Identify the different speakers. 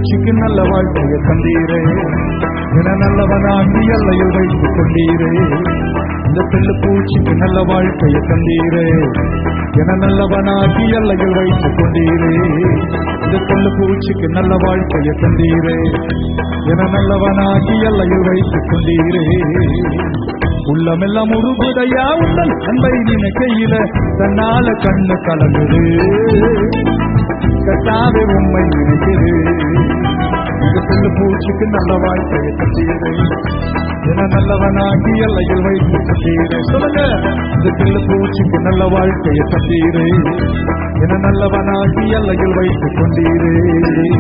Speaker 1: பூச்சிக்கு நல்ல வாழ்க்கையை தந்தீரே என நல்லவனாகி எல்லையில் வைத்துக் கொண்டீரே இந்த பிள்ளை பூச்சிக்கு நல்ல வாழ்க்கையை தந்தீரே என நல்லவனாகி எல்லையில் வைத்துக் கொண்டீரே இந்த பிள்ளை பூச்சிக்கு நல்ல வாழ்க்கையை தந்தீரே என நல்லவனாகி எல்லையில் வைத்துக் கொண்டீரே உள்ளமெல்லாம் உருகுதையா உங்கள் அன்பை நினைக்கையில தன்னால கண்ணு கலங்குது கத்தாவே உண்மை நினைக்குது இந்த பிள்ளை பூச்சிக்கு நல்ல வாழ்க்கையை தந்தீரே என நல்லவனாகி எல்லையில் வைத்து தந்தீரே சொல்லுங்க இந்த பிள்ளை பூச்சிக்கு நல்ல வாழ்க்கையை தந்தீரே என நல்லவனாகி எல்லையில் வைத்துக் கொண்டீரே